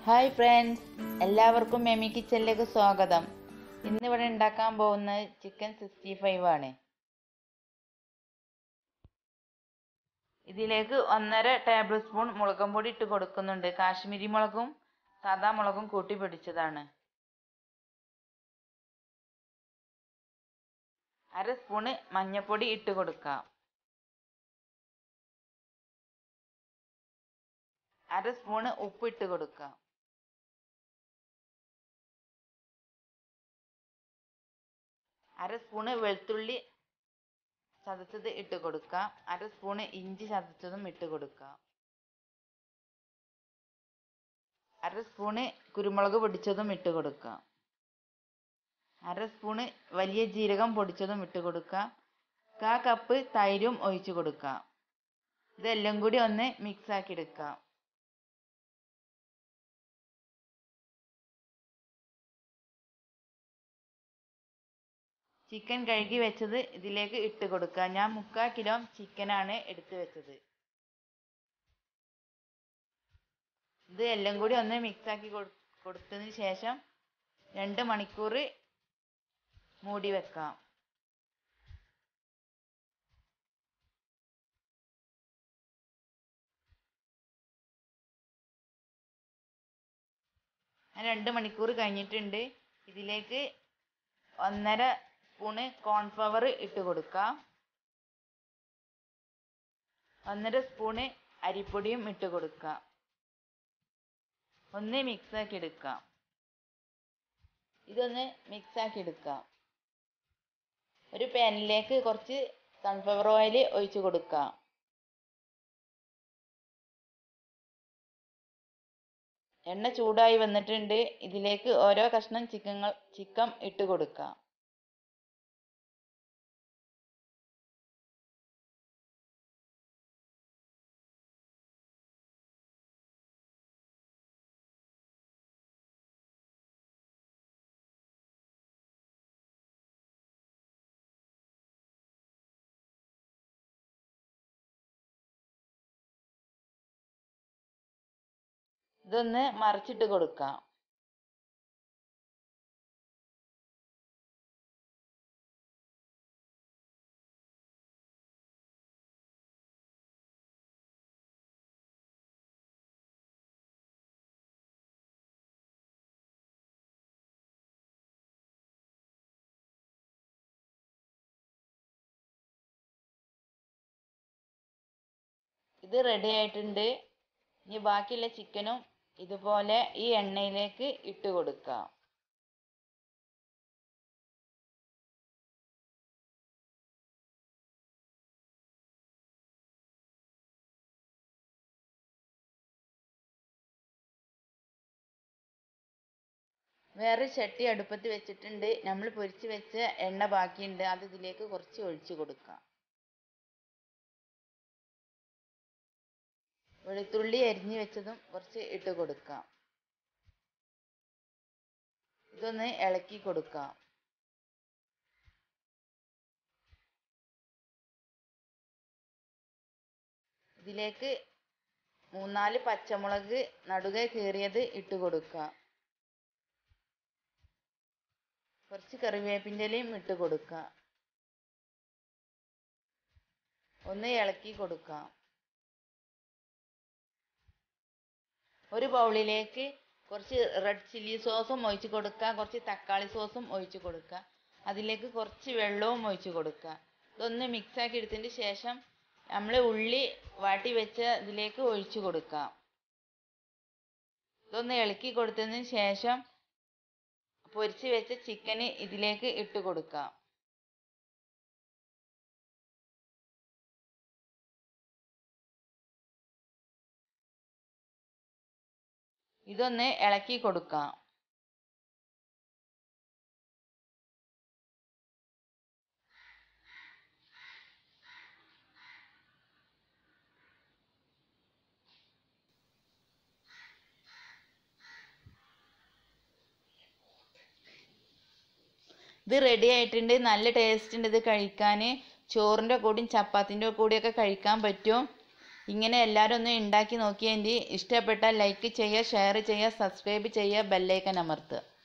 hi friends എല്ലാവർക്കും മെമി കിച്ചണിലേക്ക് സ്വാഗതം ഇന്നിവിടെ ഉണ്ടാക്കാൻ പോകുന്നത് ചിക്കൻ സിക്സ്റ്റി ഫൈവ് ആണ് ഇതിലേക്ക് ഒന്നര ടേബിൾ സ്പൂൺ മുളകും പൊടി ഇട്ട് കൊടുക്കുന്നുണ്ട് കാശ്മീരി മുളകും സാദാ മുളകും കൂട്ടി പിടിച്ചതാണ് അര സ്പൂണ് മഞ്ഞൾപ്പൊടി ഇട്ട് കൊടുക്കാം അര സ്പൂണ് ഉപ്പ് ഇട്ട് കൊടുക്കാം അര സ്പൂണ് വെളുത്തുള്ളി ചതച്ചത് ഇട്ട് കൊടുക്കാം അര സ്പൂണ് ഇഞ്ചി ചതച്ചതും ഇട്ട് കൊടുക്കാം അര സ്പൂണ് കുരുമുളക് പൊടിച്ചതും ഇട്ട് കൊടുക്കാം അര സ്പൂണ് വലിയ ജീരകം പൊടിച്ചതും ഇട്ട് കൊടുക്കാം കാ കപ്പ് തൈരും ഒഴിച്ചു കൊടുക്കാം ഇതെല്ലാം കൂടി ഒന്ന് മിക്സ് ആക്കി എടുക്കാം ചിക്കൻ കഴുകി വെച്ചത് ഇതിലേക്ക് ഇട്ട് കൊടുക്കുക ഞാൻ മുക്കാൽ കിലോ ചിക്കനാണ് എടുത്ത് വെച്ചത് ഇത് എല്ലാം കൂടി ഒന്ന് മിക്സ് ആക്കി കൊടുത്തതിന് ശേഷം രണ്ട് മണിക്കൂർ മൂടി വെക്കാം രണ്ട് മണിക്കൂർ കഴിഞ്ഞിട്ടുണ്ട് ഇതിലേക്ക് ഒന്നര സ്പൂണ് കോൺഫ്ലവർ ഇട്ട് കൊടുക്കാം ഒന്നര സ്പൂണ് അരിപ്പൊടിയും ഇട്ട് കൊടുക്കാം ഒന്ന് മിക്സ് ആക്കി എടുക്കാം ഇതൊന്ന് മിക്സ് ആക്കി എടുക്കാം ഒരു പാനിലേക്ക് കുറച്ച് സൺഫ്ലവർ ഓയിൽ ഒഴിച്ചു കൊടുക്കാം എണ്ണ ചൂടായി വന്നിട്ടുണ്ട് ഇതിലേക്ക് ഓരോ കഷ്ണം ചിക്കങ്ങൾ ചിക്കൻ ഇട്ട് കൊടുക്കാം ഇതൊന്ന് മറിച്ചിട്ട് കൊടുക്കാം ഇത് റെഡി ആയിട്ടുണ്ട് ഇനി ബാക്കിയുള്ള ചിക്കനും ഇതുപോലെ ഈ എണ്ണയിലേക്ക് ഇട്ട് കൊടുക്കാം വേറെ ചട്ടി അടുപ്പത്ത് വെച്ചിട്ടുണ്ട് നമ്മൾ പൊരിച്ച് വെച്ച എണ്ണ ബാക്കിയുണ്ട് അത് ഇതിലേക്ക് കുറച്ച് ഒഴിച്ചു കൊടുക്കാം വെളുത്തുള്ളി അരിഞ്ഞു വെച്ചതും കുറച്ച് ഇട്ട് കൊടുക്കാം ഇതൊന്ന് ഇളക്കി കൊടുക്കാം ഇതിലേക്ക് മൂന്നാല് പച്ചമുളക് നടുകെ കീറിയത് ഇട്ട് കൊടുക്കാം കുറച്ച് കറിവേപ്പിൻ്റെ ഇലയും ഇട്ട് കൊടുക്കാം ഒന്ന് ഇളക്കി കൊടുക്കാം ഒരു ബൗളിലേക്ക് കുറച്ച് റെഡ് ചില്ലി സോസും ഒഴിച്ച് കൊടുക്കുക കുറച്ച് തക്കാളി സോസും ഒഴിച്ച് കൊടുക്കുക അതിലേക്ക് കുറച്ച് വെള്ളവും ഒഴിച്ച് കൊടുക്കുക ഇതൊന്ന് മിക്സ് ആക്കി എടുത്തതിന് ശേഷം നമ്മൾ ഉള്ളി വാട്ടി വെച്ച ഇതിലേക്ക് ഒഴിച്ച് കൊടുക്കാം ഇതൊന്ന് ഇളക്കി കൊടുത്തതിന് ശേഷം പൊരിച്ച് വെച്ച ചിക്കന് ഇതിലേക്ക് ഇട്ട് കൊടുക്കാം ഇതൊന്ന് ഇളക്കി കൊടുക്കാം ഇത് റെഡി ആയിട്ടുണ്ട് നല്ല ടേസ്റ്റ് ഉണ്ട് ഇത് കഴിക്കാൻ ചോറിൻ്റെ കൂടെയും ചപ്പാത്തിൻ്റെ കൂടെയൊക്കെ കഴിക്കാൻ പറ്റും ഇങ്ങനെ എല്ലാവരും ഒന്ന് ഉണ്ടാക്കി നോക്കിയതിൻ്റെ ഇഷ്ടപ്പെട്ടാൽ ലൈക്ക് ചെയ്യുക ഷെയർ ചെയ്യുക സബ്സ്ക്രൈബ് ചെയ്യുക ബെല്ലൈക്കൻ അമർത്തുക